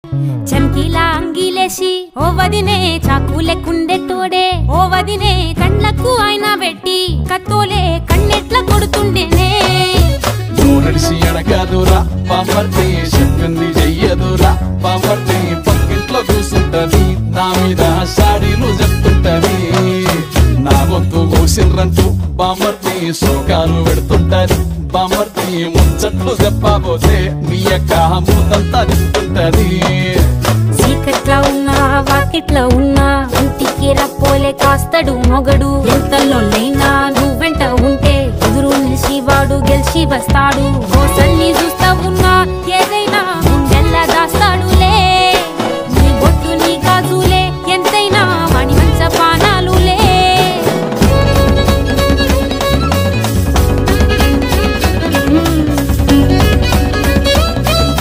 చమ్కీలా అంగిలేసి ఓ వదినే చాకు లెక్కుండే తోడే ఓ వదినే కండ్లకు ఆయన పెట్టి కత్తోలే కన్నెట్ల కొడుతుండేనే నడిసి అడగదురా పాపర్తి చెప్పింది చెయ్యదురా పాపర్తి పక్కింట్లో కూసుంటది నా మీద సాడీలు చెప్తుంటది నా గొంతు కూసిండ్రంటూ బామర్తి శోకాలు పెడుతుంటది బామర్తి ముచ్చట్లు చెప్పబోతే మీ యొక్క మూతంతా చెప్తుంటది చీకట్లా ఉన్నా వాకిట్లా ఉన్నా ఇంటికి రప్పోలే కాస్తడు మొగడు ఎంతలోనైనా నువ్వెంట ఉంటే ఎదురు నిలిచి వాడు గెలిచి వస్తాడు మోసల్ని చూస్తా